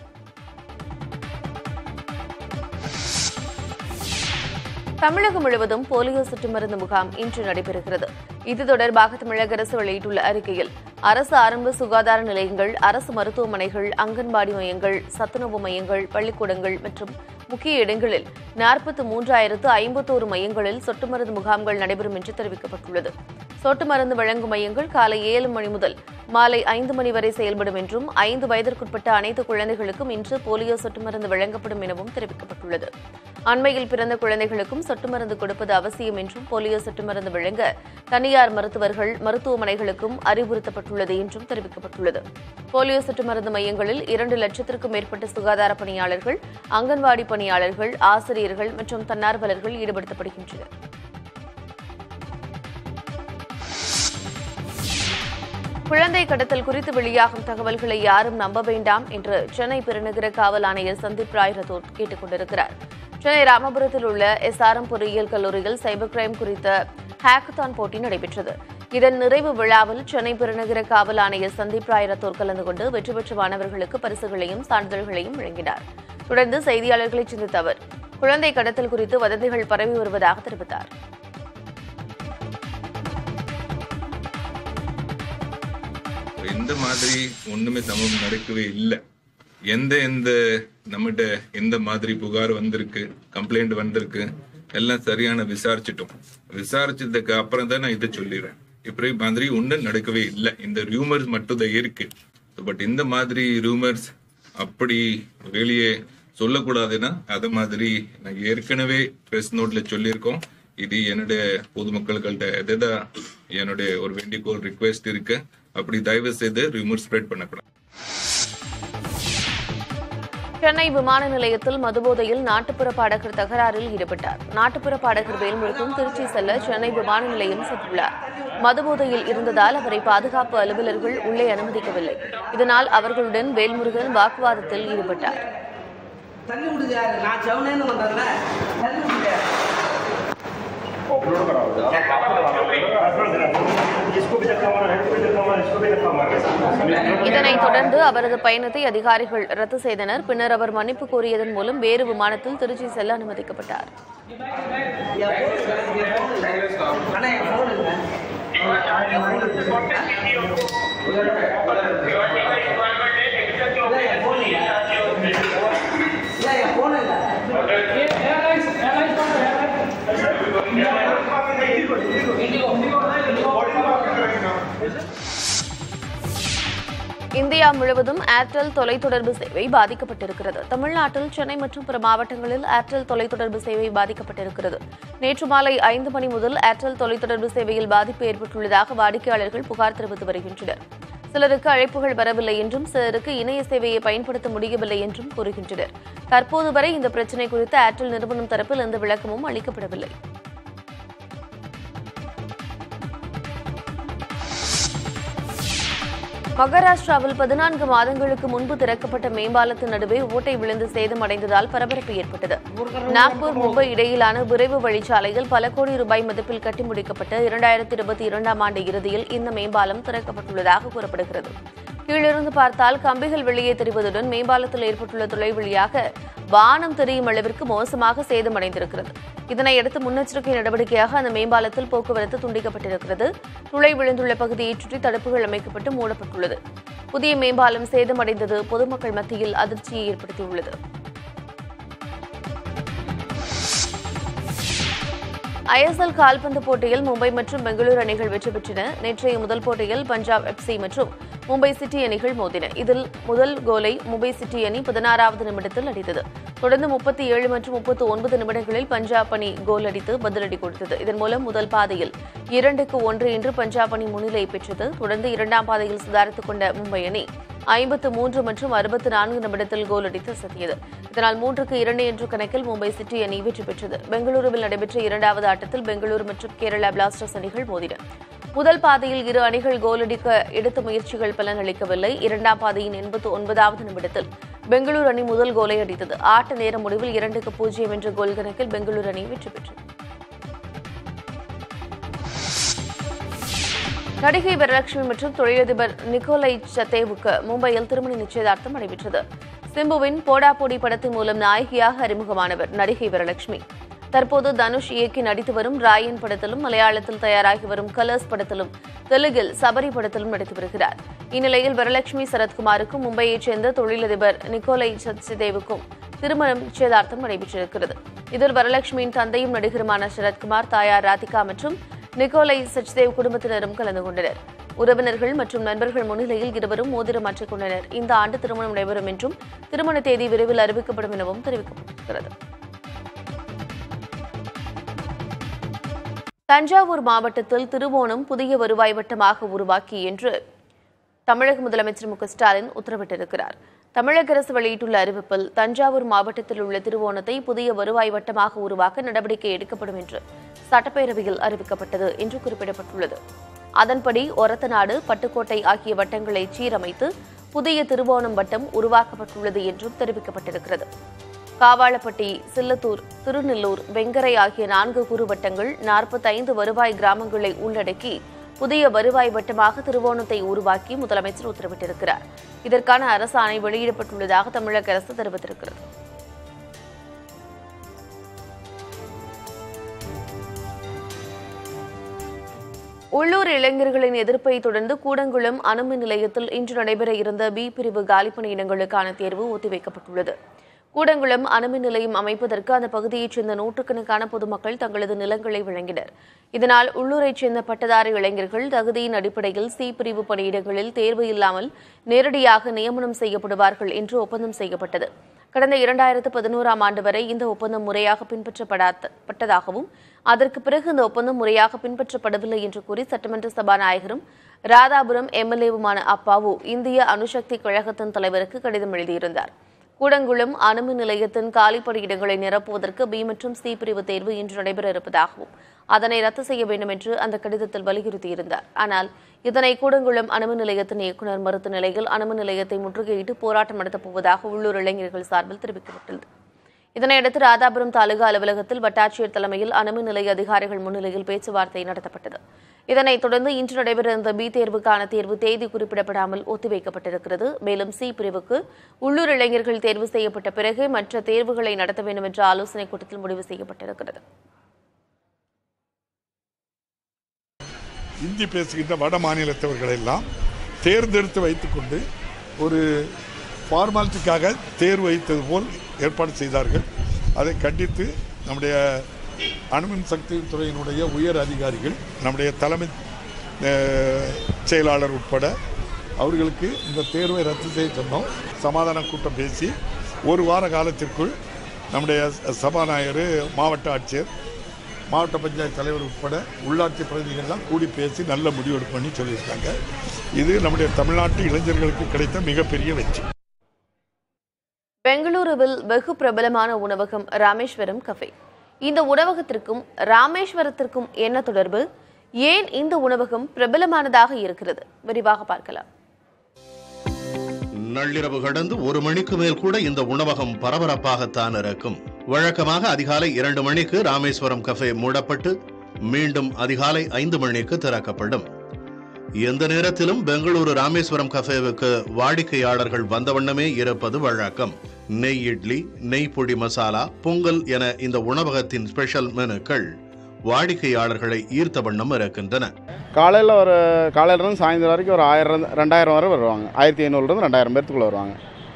தமிழகம் முழுவதும் போலியோ சொட்டு மருந்து முகாம் இன்று நடைபெறுகிறது இது தொடர்பாக தமிழக அரசு வெளியிட்டுள்ள அறிக்கையில் அரசு ஆரம்ப சுகாதார நிலையங்கள் அரசு மருத்துவமனைகள் அங்கன்வாடி மையங்கள் சத்துணவு மையங்கள் பள்ளிக்கூடங்கள் மற்றும் முக்கிய இடங்களில் நாற்பத்தி மூன்றாயிரத்து ஐம்பத்தோரு மையங்களில் சொட்டு மருந்து முகாம்கள் நடைபெறும் என்று தெரிவிக்கப்பட்டுள்ளது சொட்டு மருந்து வழங்கும் மையங்கள் காலை ஏழு மணி முதல் மாலை ஐந்து மணி வரை செயல்படும் என்றும் ஐந்து வயதிற்குட்பட்ட அனைத்து குழந்தைகளுக்கும் இன்று போலியோ சொட்டு மருந்து வழங்கப்படும் எனவும் தெரிவிக்கப்பட்டுள்ளது அண்மையில் பிறந்த குழந்தைகளுக்கும் சொட்டு மருந்து கொடுப்பது அவசியம் என்றும் போலியோ சொட்டு மருந்து வழங்க தனியார் மருத்துவர்கள் மருத்துவமனைகளுக்கும் அறிவுறுத்தப்பட்டுள்ளது என்றும் தெரிவிக்கப்பட்டுள்ளது போலியோ சொட்டு மருந்து மையங்களில் இரண்டு லட்சத்திற்கும் மேற்பட்ட சுகாதார பணியாளர்கள் அங்கன்வாடி பணியாளர்கள் ஆசிரியர்கள் மற்றும் தன்னார்வலர்கள் ஈடுபடுத்தப்படுகின்றனர் குழந்தை கடத்தல் குறித்து வெளியாகும் தகவல்களை யாரும் நம்ப வேண்டாம் என்று சென்னை பெருநகர காவல் ஆணையர் சந்தீப் ராய் ரத்தோர் கேட்டுக் கொண்டிருக்கிறார் சென்னை ராமபுரத்தில் உள்ள எஸ்ஆர்எம் பொறியியல் கல்லூரியில் சைபர் கிரைம் குறித்த ஹேக்கத்தான் போட்டி நடைபெற்றது இதன் நிறைவு விழாவில் சென்னை பெருநகர காவல் ஆணையர் சந்தீப் ராய் ரத்தோர் கலந்து கொண்டு வெற்றி பெற்ற மாணவர்களுக்கு பரிசுகளையும் சான்றிதழ்களையும் வழங்கினார் தொடர்ந்து செய்தியாளர்களை சந்தித்த அவர் குழந்தை கடத்தல் குறித்து வதந்திகள் பரவி வருவதாக தெரிவித்தார் இந்த மாதிரி ஒண்ணுமே சம்பவம் நடக்கவே இல்லை எந்த எந்த நம்மகிட்ட எந்த மாதிரி புகார் வந்திருக்கு கம்ப்ளைண்ட் வந்திருக்கு எல்லாம் சரியான விசாரிச்சிட்டோம் விசாரிச்சதுக்கு அப்புறம் தான் நான் இதை சொல்லிடுறேன் இப்படி மாதிரி ஒன்றும் நடக்கவே இல்லை இந்த ரூமர்ஸ் மட்டும் தான் இருக்கு பட் இந்த மாதிரி ரூமர்ஸ் அப்படி வெளியே சொல்லக்கூடாதுன்னா அது மாதிரி நான் ஏற்கனவே பிரஸ் நோட்ல சொல்லியிருக்கோம் இது என்னுடைய பொதுமக்கள்கிட்ட எதுதான் என்னுடைய ஒரு வேண்டிகோள் ரிக்வெஸ்ட் இருக்கு அப்படி தயவு செய்து ரிமூவ் ஸ்ப்ரெட் பண்ணக்கூடாது சென்னை விமான நிலையத்தில் மதுபோதையில் நாட்டுப்புற பாடகர் தகராறில் ஈடுபட்டார் நாட்டுப்புற பாடகர் வேல்முருகன் திருச்சி செல்ல சென்னை விமான நிலையம் சென்றுள்ளார் மதுபோதையில் இருந்ததால் அவரை பாதுகாப்பு அலுவலர்கள் உள்ளே அனுமதிக்கவில்லை இதனால் அவர்களுடன் வேல்முருகன் வாக்குவாதத்தில் ஈடுபட்டார் தள்ளி விடுங்க நான் செவனேன்னு வந்தேன்ல தள்ளி விடுங்க இதனைத் தொடர்ந்து அவரது பயணத்தை அதிகாரிகள் ரத்து செய்தனர் பின்னர் அவர் மன்னிப்பு கோரியதன் மூலம் வேறு விமானத்தில் திருச்சி செல்ல அனுமதிக்கப்பட்டார் இந்தியா முழுவதும் ஏர்டெல் தொலைத்தொடர்பு சேவை பாதிக்கப்பட்டிருக்கிறது தமிழ்நாட்டில் சென்னை மற்றும் பிற மாவட்டங்களில் ஏர்டெல் தொலைத்தொடர்பு சேவை பாதிக்கப்பட்டிருக்கிறது நேற்று மாலை ஐந்து மணி முதல் ஏர்டெல் தொலைத்தொடர்பு சேவையில் பாதிப்பு ஏற்பட்டுள்ளதாக வாடிக்கையாளர்கள் புகார் தெரிவித்து வருகின்றனர் சிலருக்கு அழைப்புகள் வரவில்லை என்றும் சிலருக்கு இணைய சேவையை பயன்படுத்த முடியவில்லை என்றும் கூறுகின்றனர் தற்போது வரை இந்த பிரச்சினை குறித்து ஏர்டெல் நிறுவனம் தரப்பில் எந்த விளக்கமும் அளிக்கப்படவில்லை மகாராஷ்டிராவில் பதினான்கு மாதங்களுக்கு முன்பு திறக்கப்பட்ட மேம்பாலத்தின் நடுவே ஓட்டை விழுந்து சேதமடைந்ததால் பரபரப்பு ஏற்பட்டது நாக்பூர் மும்பை இடையிலான விரைவு வழிச்சாலையில் பல கோடி ரூபாய் மதிப்பில் கட்டி முடிக்கப்பட்டு இரண்டாயிரத்தி இருபத்தி இரண்டாம் ஆண்டு இறுதியில் இந்த மேம்பாலம் திறக்கப்பட்டுள்ளதாக கூறப்படுகிறது கீழிருந்து பார்த்தால் கம்பிகள் வெளியே தெரிவதுடன் மேம்பாலத்தில் ஏற்பட்டுள்ள துளை வழியாக வானம் தெரியும் அளவிற்கு மோசமாக சேதமடைந்திருக்கிறது இதனையடுத்து முன்னெச்சரிக்கை நடவடிக்கையாக அந்த மேம்பாலத்தில் போக்குவரத்து துண்டிக்கப்பட்டிருக்கிறது துளை விழுந்துள்ள பகுதியை சுற்றி தடுப்புகள் அமைக்கப்பட்டு மூடப்பட்டுள்ளது புதிய மேம்பாலம் சேதமடைந்தது பொதுமக்கள் மத்தியில் அதிர்ச்சியை ஏற்படுத்தியுள்ளது ஐஎஸ்எல் கால்பந்து போட்டியில் மும்பை மற்றும் பெங்களூரு அணிகள் வெற்றி பெற்றன நேற்றைய முதல் போட்டியில் பஞ்சாப் எஃப்சி மற்றும் மும்பை சிட்டி அணிகள் மோதின இதில் முதல் கோலை மும்பை சிட்டி அணி பதினாறாவது நிமிடத்தில் அடித்தது தொடர்ந்து முப்பத்தி ஏழு மற்றும் முப்பத்தி ஒன்பது நிமிடங்களில் பஞ்சாப் அணி கோல் அடித்து பதிலடி கொடுத்தது இதன் மூலம் முதல் பாதையில் இரண்டுக்கு ஒன்று என்று பஞ்சாப் அணி முன்னிலை பெற்றது தொடர்ந்து இரண்டாம் பாதையில் சுதாரித்துக் கொண்ட மும்பை அணி ஐம்பத்து மூன்று மற்றும் அறுபத்தி நான்கு நிமிடத்தில் கோல் அடித்து அசத்தியது இதனால் மூன்றுக்கு இரண்டு என்ற கணக்கில் மும்பை சிட்டி அணி வெற்றி பெற்றது பெங்களூருவில் நடைபெற்ற இரண்டாவது ஆட்டத்தில் பெங்களூரு மற்றும் கேரளா பிளாஸ்டர்ஸ் அணிகள் மோதின முதல் பாதையில் இரு அணிகள் கோலடிக்க எடுத்த முயற்சிகள் பலனளிக்கவில்லை இரண்டாம் பாதையின் எண்பத்து ஒன்பதாவது நிமிடத்தில் பெங்களூரு அணி முதல் கோலை அடித்தது ஆட்ட நேர முடிவில் இரண்டுக்கு பூஜ்ஜியம் என்ற கோல் கணக்கில் பெங்களூரு அணி வெற்றி பெற்றது நடிகை வரலட்சுமி மற்றும் தொழிலதிபர் நிக்கோலை சத்தேவுக்கு மும்பையில் திருமண நிச்சயதார்த்தம் நடைபெற்றது சிம்புவின் போடா போடி படத்தின் மூலம் நாயகியாக அறிமுகமானவர் நடிகை வரலட்சுமி தற்போது தனுஷ் இயக்கி நடித்து வரும் ராயன் படத்திலும் மலையாளத்தில் தயாராகி வரும் கலர்ஸ் படத்திலும் தெலுங்கில் சபரி படத்திலும் நடித்து வருகிறார் இந்நிலையில் வரலட்சுமி சரத்குமாருக்கும் மும்பையைச் சேர்ந்த தொழிலதிபர் நிக்கோலை சத்சிதேவுக்கும் திருமணம் நிச்சயதார்த்தம் நடைபெற்றிருக்கிறது இதில் வரலட்சுமியின் தந்தையும் நடிகருமான சரத்குமார் தாயார் ராதிகா மற்றும் நிக்கோலை சச்தேவ் குடும்பத்தினரும் கலந்து கொண்டனர் உறவினர்கள் மற்றும் நண்பர்கள் முன்னிலையில் இருவரும் மோதிரம் மாற்றிக் கொண்டனர் இந்த ஆண்டு திருமணம் நடைபெறும் என்றும் திருமண தேதி விரைவில் அறிவிக்கப்படும் எனவும் தெரிவிக்கப்பட்டிருக்கிறது தஞ்சாவூர் மாவட்டத்தில் திருவோணம் புதிய வருவாய் வட்டமாக உருவாக்கி என்று தமிழக முதலமைச்சர் மு க ஸ்டாலின் உத்தரவிட்டிருக்கிறார் தமிழக அரசு வெளியிட்டுள்ள அறிவிப்பில் தஞ்சாவூர் மாவட்டத்தில் உள்ள திருவோணத்தை புதிய வருவாய் வட்டமாக உருவாக்க நடவடிக்கை எடுக்கப்படும் என்று சட்டப்பேரவையில் அறிவிக்கப்பட்டது என்று குறிப்பிடப்பட்டுள்ளது அதன்படி ஒரத்தநாடு பட்டுக்கோட்டை ஆகிய வட்டங்களை சீரமைத்து புதிய திருவோணம் வட்டம் உருவாக்கப்பட்டுள்ளது என்றும் தெரிவிக்கப்பட்டிருக்கிறது காவாளப்பட்டி சில்லத்தூர் திருநெல்லூர் வெங்கரை ஆகிய நான்கு குறுவட்டங்கள் நாற்பத்தைந்து வருவாய் கிராமங்களை உள்ளடக்கி புதிய வருவாய் வட்டமாக திருவோணத்தை உருவாக்கி முதலமைச்சர் உத்தரவிட்டிருக்கிறார் இதற்கான அரசாணை வெளியிடப்பட்டுள்ளதாக தமிழக அரசு தெரிவித்திருக்கிறது உள்ளூர் இளைஞர்களின் எதிர்ப்பை தொடர்ந்து கூடங்குளம் அணுமின் நிலையத்தில் இன்று நடைபெற இருந்த பி பிரிவு காலிப்பணியிடங்களுக்கான தேர்வு ஒத்திவைக்கப்பட்டுள்ளது கூடங்குளம் அணுமின் நிலையம் அமைப்பதற்கு அந்த பகுதியைச் சேர்ந்த நூற்றுக்கணக்கான பொதுமக்கள் தங்களது நிலங்களை வழங்கினர் இதனால் உள்ளூரைச் சேர்ந்த பட்டதாரி இளைஞர்கள் தகுதியின் அடிப்படையில் சி பிரிவு பணியிடங்களில் தேர்வு இல்லாமல் நேரடியாக நியமனம் செய்யப்படுவார்கள் என்று ஒப்பந்தம் செய்யப்பட்டது கடந்த இரண்டாயிரத்து பதினோராம் ஆண்டு வரை இந்த ஒப்பந்தம் முறையாக பின்பற்றப்பட்டதாகவும் அதற்கு பிறகு இந்த ஒப்பந்தம் முறையாக பின்பற்றப்படவில்லை என்று கூறி சட்டமன்ற சபாநாயகரும் ராதாபுரம் எம்எல்ஏவுமான அப்பாவு இந்திய அணுசக்தி கழகத்தின் தலைவருக்கு கடிதம் எழுதியிருந்தார் கூடங்குளம் அணுமின் நிலையத்தின் காலிப்பணியிடங்களை நிரப்புவதற்கு பி மற்றும் சி பிரிவு தேர்வு இன்று நடைபெற இருப்பதாகவும் அதனை ரத்து செய்ய வேண்டும் என்று அந்த கடிதத்தில் வலியுறுத்தியிருந்தார் ஆனால் இதனை கூடங்குளம் அணுமின் நிலையத்தின் இயக்குநர் மறுத்த நிலையில் அணுமின் நிலையத்தை முற்றுகையிட்டு போராட்டம் நடத்தப் போவதாக உள்ளூர் இளைஞர்கள் சார்பில் தெரிவிக்கப்பட்டுள்ளது இதனையடுத்து ராதாபுரம் தாலுகா அலுவலகத்தில் வட்டாட்சியர் தலைமையில் அணுமின் நிலைய அதிகாரிகள் முன்னிலையில் பேச்சுவார்த்தை நடத்தப்பட்டது இதனைத் தொடர்ந்து இன்று நடைபெறவிருந்த பி தேர்வுக்கான தேர்வு தேதி குறிப்பிடப்படாமல் ஒத்திவைக்கப்பட்டிருக்கிறது மேலும் சி பிரிவுக்கு உள்ளூர் இளைஞர்கள் தேர்வு செய்யப்பட்ட பிறகு மற்ற தேர்வுகளை நடத்த வேண்டும் என்ற ஆலோசனைக் கூட்டத்தில் முடிவு செய்யப்பட்டிருக்கிறது இந்தி பேசுகின்ற வட மாநிலத்தவர்கள் எல்லாம் தேர்ந்தெடுத்து வைத்துக்கொண்டு ஒரு ஃபார்மாலிட்டிக்காக தேர்வு வைத்தது போல் ஏற்பாடு செய்தார்கள் அதை கண்டித்து நம்முடைய அணுமின் சக்தி துறையினுடைய உயர் அதிகாரிகள் நம்முடைய தலைமை அஹ், செயலாளர் உட்பட அவர்களுக்கு இந்த தேர்வை ரத்து செய்ய சொன்னோம் சமாதான கூட்டம் பேசி ஒரு வார காலத்திற்குள் நம்முடைய சபாநாயகர் மாவட்ட ஆட்சியர் மாவட்ட பஞ்சாயத்து தலைவர் உட்பட உள்ளாட்சி பிரதிநிதிகள்லாம் கூடி பேசி நல்ல முடிவெடுப்பு பண்ணி சொல்லியிருக்காங்க இது நம்முடைய தமிழ்நாட்டு இளைஞர்களுக்கு கிடைத்த மிகப்பெரிய வெற்றி பெங்களூருவில் வெகு பிரபலமான உணவகம் ராமேஸ்வரம் கஃபே இந்த உணவகத்திற்கும் ராமேஸ்வரத்திற்கும் என்ன தொடர்பு ஏன் இந்த உணவகம் பிரபலமானதாக இருக்கிறது விரிவாக பார்க்கலாம் நள்ளிரவு கடந்து ஒரு மணிக்கு மேல் கூட இந்த உணவகம் பரபரப்பாகத்தான் இருக்கும் வழக்கமாக அதிகாலை இரண்டு மணிக்கு ராமேஸ்வரம் கஃபே மூடப்பட்டு மீண்டும் அதிகாலை ஐந்து மணிக்கு திறக்கப்படும் எந்த நேரத்திலும் பெங்களூரு ராமேஸ்வரம் கஃபேவுக்கு வாடிக்கையாளர்கள் வந்த வண்ணமே இருப்பது வழக்கம் நெய் இட்லி நெய் பொடி மசாலா பொங்கல் என இந்த உணவகத்தின் ஸ்பெஷல் மெனுக்கள் வாடிக்கையாளர்களை ஈர்த்த வண்ணம் இருக்கின்றன காலையில் ஒரு காலையிலேருந்து சாயந்தரம் வரைக்கும் ஒரு ஆயிரம் ரெண்டாயிரம் வரை வருவாங்க ஆயிரத்தி ஐநூறுலேருந்து ரெண்டாயிரம் பேர்த்துக்குள்ளே வருவாங்க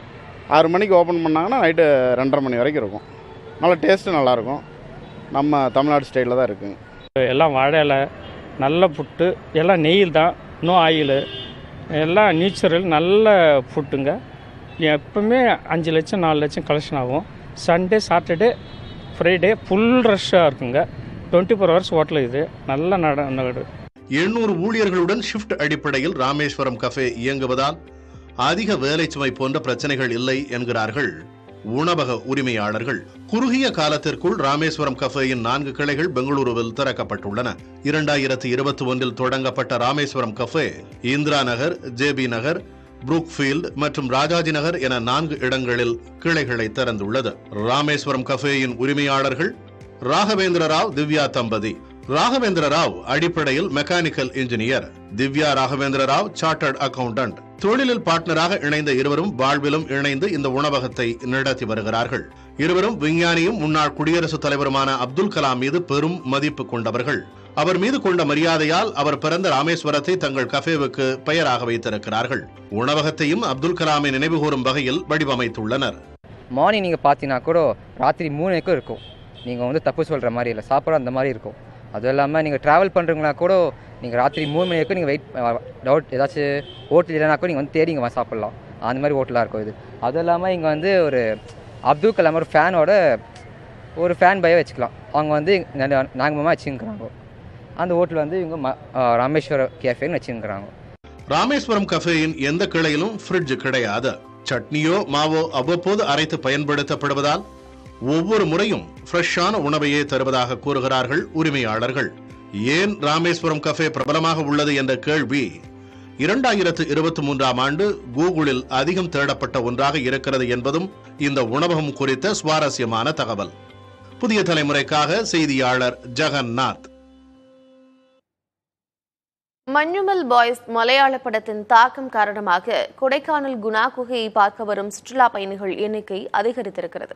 ஆறு மணிக்கு ஓப்பன் பண்ணாங்கன்னா நைட்டு ரெண்டரை மணி வரைக்கும் இருக்கும் நல்ல டேஸ்ட்டு நல்லாயிருக்கும் நம்ம தமிழ்நாடு ஸ்டைலில் தான் இருக்குங்க எல்லாம் வாழை இலை நல்ல புட்டு எல்லாம் நெய்யில் தான் நோ ஆயில் எல்லாம் நேச்சுரல் நல்ல ஃபுட்டுங்க எப்பவுமே அஞ்சு லட்சம் நாலு லட்சம் கலெக்ஷன் ஆகும் சண்டே சாட்டர்டே ஃப்ரைடே ஃபுல் ரஷ்ஷாக இருக்குங்க டுவெண்ட்டி ஃபோர் ஹவர்ஸ் ஹோட்டல் இது நல்ல நட நடு எண்ணூறு ஊழியர்களுடன் ஷிஃப்ட் அடிப்படையில் ராமேஸ்வரம் கஃபே இயங்குவதால் அதிக வேலை சுமை போன்ற பிரச்சனைகள் இல்லை என்கிறார்கள் உணவக உரிமையாளர்கள் குறுகிய காலத்திற்குள் ராமேஸ்வரம் கஃபேயின் நான்கு கிளைகள் பெங்களூருவில் திறக்கப்பட்டுள்ளன இரண்டாயிரத்தி இருபத்தி ஒன்றில் தொடங்கப்பட்ட Rameshwaram cafe Indira Nagar JP Nagar Brookfield மற்றும் ராஜாஜி நகர் என நான்கு இடங்களில் கிளைகளை திறந்துள்ளது ராமேஸ்வரம் கஃபேயின் உரிமையாளர்கள் ராகவேந்திர ராவ் திவ்யா தம்பதி ராகவேந்திர ராவ் அடிப்படையில் mechanical engineer Divya Raghavendra Rao chartered accountant தொழிலில் பார்ட்னராக இணைந்த இருவரும் வாழ்விலும் இணைந்து இந்த உணவகத்தை நடத்தி வருகிறார்கள் இருவரும் விஞ்ஞானியும் முன்னாள் குடியரசுத் தலைவருமான அப்துல் கலாம் மீது பெரும் மதிப்பு கொண்டவர்கள் அவர் மீது கொண்ட மரியாதையால் அவர் பிறந்த ராமேஸ்வரத்தை தங்கள் கஃபேவுக்கு பெயராக வைத்திருக்கிறார்கள் உணவகத்தையும் அப்துல் கலாமை நினைவுகூரும் வகையில் வடிவமைத்துள்ளனர் மார்னிங் நீங்கள் பார்த்தீங்கன்னா கூட ராத்திரி மூணு வரைக்கும் இருக்கும் நீங்கள் வந்து தப்பு சொல்கிற மாதிரி இல்லை சாப்பாடு அந்த மாதிரி இருக்கும் அதுவும் இல்லாமல் நீங்கள் ட்ராவல் பண்ணுறீங்களா கூட நீங்கள் ராத்திரி மூணு மணி வரைக்கும் நீங்கள் வெயிட் டவுட் ஏதாச்சும் ஹோட்டல் இல்லைனா கூட நீங்கள் வந்து தேடி இங்கே சாப்பிட்லாம் அந்த மாதிரி ஹோட்டலாக இருக்கும் இது அதுவும் இல்லாமல் இங்கே வந்து ஒரு அப்துல் கலாம் ஒரு ஃபேனோட ஒரு ஃபேன் பையை வச்சுக்கலாம் அவங்க வந்து நாங்கமாக வச்சுக்கிறாங்க அந்த ஹோட்டல் வந்து இவங்க ம ராமேஸ்வர கேஃபேன்னு வச்சுக்கிறாங்க ராமேஸ்வரம் கஃபேயின் எந்த கிளையிலும் ஃப்ரிட்ஜ் கிடையாது சட்னியோ மாவோ அவ்வப்போது அரைத்து பயன்படுத்தப்படுவதால் ஒவ்வொரு முறையும் ஃப்ரெஷ்ஷான உணவையே தருவதாக கூறுகிறார்கள் உரிமையாளர்கள் ஏன் ராமேஸ்வரம் கஃபே பிரபலமாக உள்ளது என்ற கேள்வி இரண்டாயிரத்து இருபத்தி மூன்றாம் ஆண்டு கூகுளில் அதிகம் தேடப்பட்ட ஒன்றாக இருக்கிறது என்பதும் இந்த உணவகம் குறித்த சுவாரஸ்யமான தகவல் புதிய தலைமுறைக்காக செய்தியாளர் ஜெகந்நாத் மஞ்சுமல் பாய்ஸ் மலையாள படத்தின் தாக்கம் காரணமாக கொடைக்கானல் குணா குகையை பார்க்க வரும் சுற்றுலா பயணிகள் எண்ணிக்கை அதிகரித்திருக்கிறது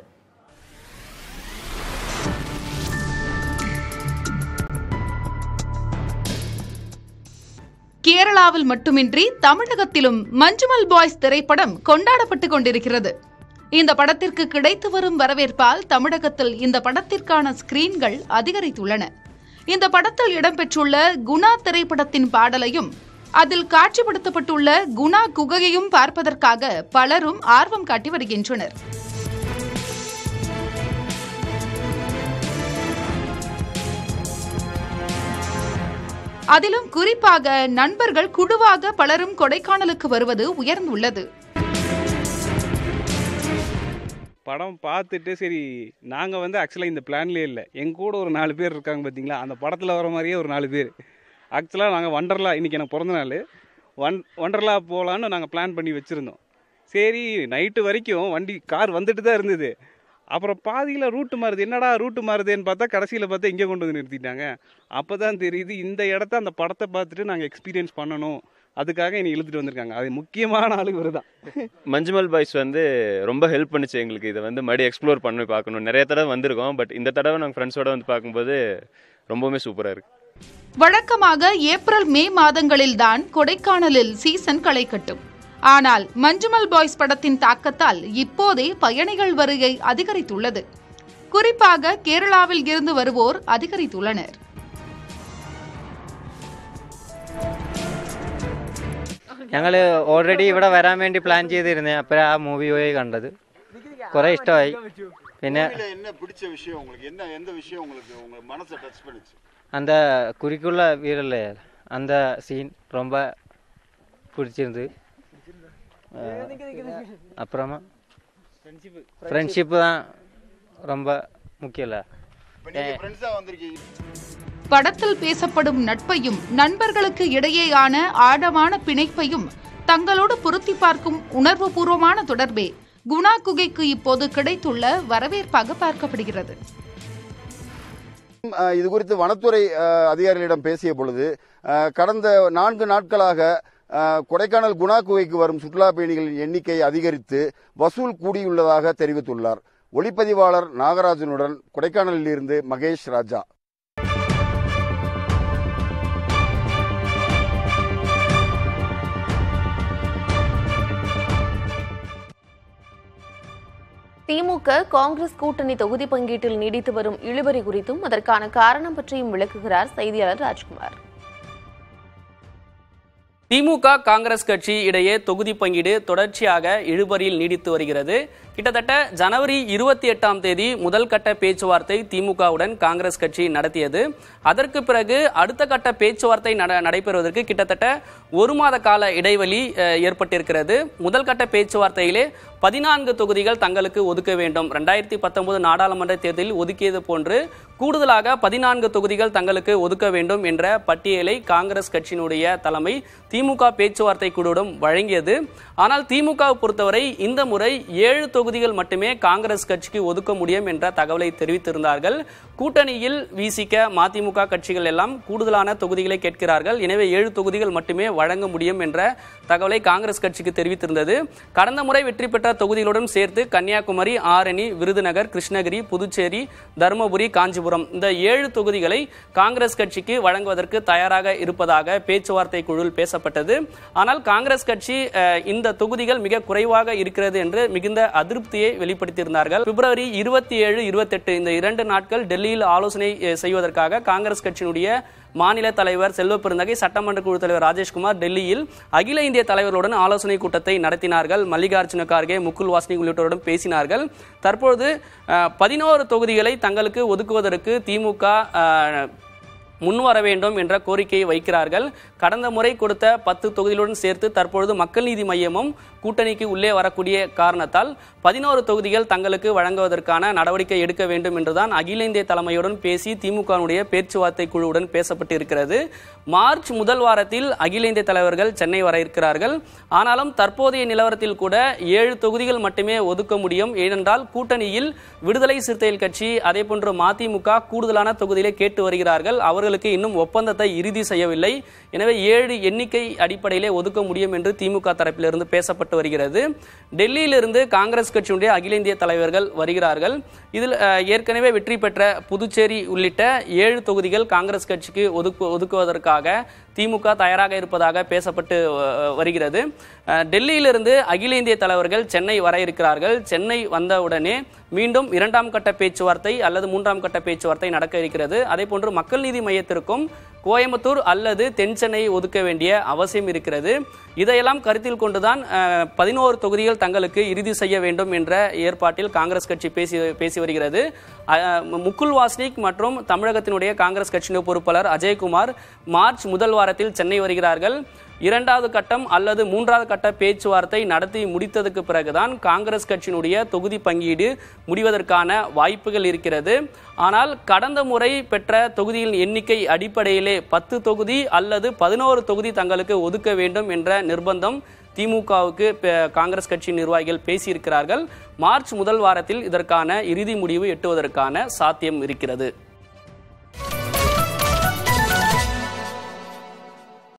கேரளாவில் மட்டுமின்றி தமிழகத்திலும் மஞ்சுமல் பாய்ஸ் திரைப்படம் கொண்டாடப்பட்டுக் கொண்டிருக்கிறது இந்த படத்திற்கு கிடைத்து வரும் வரவேற்பால் தமிழகத்தில் இந்த படத்திற்கான ஸ்கிரீன்கள் அதிகரித்துள்ளன இந்த படத்தில் இடம்பெற்றுள்ள குணா திரைப்படத்தின் பாடலையும் அதில் காட்சிப்படுத்தப்பட்டுள்ள குணா குகையையும் பார்ப்பதற்காக பலரும் ஆர்வம் காட்டி வருகின்றனர் அதிலும் குறிப்பாக நண்பர்கள் குழுவாக பலரும் கொடைக்கானலுக்கு வருவது உயர்ந்துள்ளது படம் பார்த்துட்டு சரி நாங்கள் வந்து ஆக்சுவலாக இந்த பிளான்லேயே இல்லை எங்க கூட ஒரு நாலு பேர் இருக்காங்க பார்த்தீங்களா அந்த படத்தில் வர மாதிரியே ஒரு நாலு பேர் ஆக்சுவலாக நாங்கள் வண்டர்லா இன்றைக்கி எனக்கு பிறந்த நாள் ஒன் ஒண்டர்லா போகலான்னு நாங்கள் பிளான் பண்ணி வச்சுருந்தோம் சரி நைட்டு வரைக்கும் வண்டி கார் வந்துட்டு தான் இருந்தது அப்புறம் பாதியில் ரூட்டு மாறுது என்னடா ரூட்டு மாறுதேன்னு பார்த்தா கடைசியில் பார்த்தா இங்கே கொண்டு வந்து நிறுத்திட்டாங்க அப்போ தான் தெரியுது இந்த இடத்த அந்த படத்தை பார்த்துட்டு நாங்கள் எக்ஸ்பீரியன்ஸ் பண்ணணும் அதுக்காக என்னை இழுத்துட்டு வந்திருக்காங்க அது முக்கியமான ஆளு இவர் தான் மஞ்சுமல் பாய்ஸ் வந்து ரொம்ப ஹெல்ப் பண்ணுச்சு எங்களுக்கு இதை வந்து மறுபடியும் எக்ஸ்ப்ளோர் பண்ணி பார்க்கணும் நிறைய தடவை வந்திருக்கோம் பட் இந்த தடவை நாங்கள் ஃப்ரெண்ட்ஸோட வந்து பார்க்கும்போது ரொம்பவுமே சூப்பராக இருக்கு வழக்கமாக ஏப்ரல் மே மாதங்களில்தான் கொடைக்கானலில் சீசன் களை கட்டும் ஆனால் மஞ்சுமல் பாய்ஸ் படத்தின் தாக்கத்தால் இப்போதே பயணிகள் வருகை அதிகரித்துள்ளது குறிப்பாக கேரளாவில் இருந்து வருவோர் அதிகரித்துள்ளனர் ഞങ്ങൾ ഓൾറെഡി ഇവിടെ വരാൻ വേണ്ടി പ്ലാൻ ചെയ്തിരുന്നേ അപ്പോഴാ ആ മൂവി പോയി കണ്ടത് കുറെ ഇഷ്ടമായി പിന്നെ மூவில என்ன பிடிச்ச விஷயம் உங்களுக்கு என்ன எந்த விஷயம் உங்களுக்கு உங்க மனசை டச் பண்ணுச்சு அந்த குறிக்குள்ள வீரல்ல அந்த சீன் ரொம்ப பிடிச்சிருந்து அப்புறமா ஃப்ரெண்ட்ஷிப்பு தான் ரொம்ப முக்கியம் இல்லை இப்ப நீங்க ஃப்ரெண்ட்ஸா வந்திருக்கீங்க படத்தில் பேசப்படும் நட்பையும் நண்பர்களுக்கு இடையேயான ஆழமான பிணைப்பையும் தங்களோடு பொருத்தி பார்க்கும் உணர்வுபூர்வமான தொடர்பே குணா குகைக்கு இப்போது கிடைத்துள்ள வரவேற்பாக பார்க்கப்படுகிறது அஹ் இது குறித்து வனத்துறை அஹ், அதிகாரிகளிடம் பேசிய பொழுது அஹ், கடந்த நான்கு நாட்களாக அஹ், கொடைக்கானல் குணா குகைக்கு வரும் சுற்றுலா பயணிகளின் எண்ணிக்கை அதிகரித்து வசூல் கூடியுள்ளதாக தெரிவித்துள்ளார் ஒளிப்பதிவாளர் நாகராஜனுடன் கொடைக்கானலில் இருந்து மகேஷ் ராஜா திமுக காங்கிரஸ் கூட்டணி தொகுதி பங்கீட்டில் நீடித்து வரும் இழுபறி குறித்தும் அதற்கான காரணம் பற்றியும் விளக்குகிறார் செய்தியாளர் ராஜ்குமார் திமுக காங்கிரஸ் கட்சி இடையே தொகுதி பங்கீடு தொடர்ச்சியாக இழுபறியில் நீடித்து வருகிறது கிட்டத்தட்ட ஜனவரி இருபத்தி எட்டாம் தேதி முதல் கட்ட பேச்சுவார்த்தை திமுகவுடன் காங்கிரஸ் கட்சி நடத்தியது அதற்கு பிறகு அடுத்த கட்ட பேச்சுவார்த்தை நட- நடைபெறுவதற்கு கிட்டத்தட்ட ஒரு மாத கால இடைவெளி அஹ், ஏற்பட்டிருக்கிறது முதல் கட்ட பேச்சுவார்த்தையிலே பதினான்கு தொகுதிகள் தங்களுக்கு ஒதுக்க வேண்டும் ரெண்டாயிரத்தி பத்தொன்பது நாடாளுமன்ற தேர்தலில் ஒதுக்கியது போன்று கூடுதலாக பதினான்கு தொகுதிகள் தங்களுக்கு ஒதுக்க வேண்டும் என்ற பட்டியலை காங்கிரஸ் கட்சியினுடைய தலைமை திமுக பேச்சுவார்த்தை குழுவிடம் வழங்கியது ஆனால் திமுக பொறுத்தவரை இந்த முறை ஏழு தொகுதிகள் மட்டுமே காங்கிரஸ் கட்சிக்கு ஒதுக்க முடியும் என்ற தகவலை தெரிவித்திருந்தார்கள் கூட்டணியில் விசிக மதிமுக கட்சிகள் எல்லாம் கூடுதலான தொகுதிகளை கேட்கிறார்கள் எனவே ஏழு தொகுதிகள் மட்டுமே வழங்க முடியும் என்ற தகவலை காங்கிரஸ் கட்சிக்கு தெரிவித்திருந்தது கடந்த முறை வெற்றி பெற்ற தொகுதிகளுடன் சேர்த்து கன்னியாகுமரி ஆரணி விருதுநகர் கிருஷ்ணகிரி புதுச்சேரி தருமபுரி காஞ்சிபுரம் இந்த ஏழு தொகுதிகளை காங்கிரஸ் கட்சிக்கு வழங்குவதற்கு தயாராக இருப்பதாக பேச்சுவார்த்தை குழுவில் பேசப்பட்டது ஆனால் காங்கிரஸ் கட்சி அஹ், இந்த தொகுதிகள் மிக குறைவாக இருக்கிறது என்று மிகுந்த அதிருப்தியை வெளிப்படுத்தியிருந்தார்கள் பிப்ரவரி இருபத்தி ஏழு இருபத்தெட்டு இந்த இரண்டு நாட்கள் டெல்லியில் ஆலோசனை அஹ், செய்வதற்காக காங்கிரஸ் கட்சியினுடைய மாநில தலைவர் செல்வ பெருந்தகை சட்டமன்ற குழு தலைவர் ராஜேஷ்குமார் டெல்லியில் அகில இந்திய தலைவர்களுடன் ஆலோசனை கூட்டத்தை நடத்தினார்கள் மல்லிகார்ஜுன கார்கே முகுல் வாஸ்னிக் உள்ளிட்டோருடன் பேசினார்கள் தற்பொழுது பதினோரு தொகுதிகளை தங்களுக்கு ஒதுக்குவதற்கு திமுக அஹ், முன்வர வேண்டும் என்ற கோரிக்கையை வைக்கிறார்கள் கடந்த முறை கொடுத்த பத்து தொகுதிகளுடன் சேர்த்து தற்பொழுது மக்கள் நீதி மையமும் கூட்டணிக்கு உள்ளே வரக்கூடிய காரணத்தால் பதினோரு தொகுதிகள் தங்களுக்கு வழங்குவதற்கான நடவடிக்கை எடுக்க வேண்டும் என்றுதான் அகில இந்திய தலைமையுடன் பேசி திமுகவுடைய பேச்சுவார்த்தை குழுவுடன் பேசப்பட்டு இருக்கிறது மார்ச் முதல் வாரத்தில் அகில இந்திய தலைவர்கள் சென்னை வர இருக்கிறார்கள் ஆனாலும் தற்போதைய நிலவரத்தில் கூட ஏழு தொகுதிகள் மட்டுமே ஒதுக்க முடியும் ஏனென்றால் கூட்டணியில் விடுதலை சிறுத்தைகள் கட்சி அதே போன்று மதிமுக கூடுதலான தொகுதியிலே கேட்டு வருகிறார்கள் அவர்களுக்கு இன்னும் ஒப்பந்தத்தை இறுதி செய்யவில்லை எனவே ஏழு எண்ணிக்கை அடிப்படையிலே ஒதுக்க முடியும் என்று திமுக தரப்பிலிருந்து பேசப்பட்டு வருகிறது டெல்லியிலிருந்து காங்கிரஸ் கட்சியினுடைய அகில இந்திய தலைவர்கள் வருகிறார்கள் இதில் அஹ், ஏற்கனவே வெற்றி பெற்ற புதுச்சேரி உள்ளிட்ட ஏழு தொகுதிகள் காங்கிரஸ் கட்சிக்கு ஒதுக்கு ஒதுக்குவதற்காக திமுக தயாராக இருப்பதாக பேசப்பட்டு அஹ், வருகிறது அஹ், டெல்லியிலிருந்து அகில இந்திய தலைவர்கள் சென்னை வர இருக்கிறார்கள் சென்னை வந்தவுடனே மீண்டும் இரண்டாம் கட்ட பேச்சுவார்த்தை அல்லது மூன்றாம் கட்ட பேச்சுவார்த்தை நடக்க இருக்கிறது அதே போன்று மக்கள் நீதி மையத்திற்கும் கோயம்புத்தூர் அல்லது தென் சென்னையை ஒதுக்க வேண்டிய அவசியம் இருக்கிறது இதையெல்லாம் கருத்தில் கொண்டுதான் பதினோரு தொகுதிகள் தங்களுக்கு இறுதி செய்ய வேண்டும் என்ற ஏற்பாட்டில் காங்கிரஸ் கட்சி பேசி பேசி வருகிறது அஹ், முகுல் வாஸ்னிக் மற்றும் தமிழகத்தினுடைய காங்கிரஸ் கட்சியினுடைய பொறுப்பாளர் அஜய்குமார் மார்ச் முதல் வாரத்தில் சென்னை வருகிறார்கள் இரண்டாவது கட்டம் அல்லது மூன்றாவது கட்ட பேச்சுவார்த்தை நடத்தி முடித்ததுக்கு பிறகுதான் காங்கிரஸ் கட்சியினுடைய தொகுதி பங்கீடு முடிவதற்கான வாய்ப்புகள் இருக்கிறது ஆனால் கடந்த முறை பெற்ற தொகுதியின் எண்ணிக்கை அடிப்படையிலே பத்து தொகுதி அல்லது பதினோரு தொகுதி தங்களுக்கு ஒதுக்க வேண்டும் என்ற நிர்பந்தம் திமுகவுக்கு ப- காங்கிரஸ் கட்சி நிர்வாகிகள் பேசியிருக்கிறார்கள் மார்ச் முதல் வாரத்தில் இதற்கான இறுதி முடிவு எட்டுவதற்கான சாத்தியம் இருக்கிறது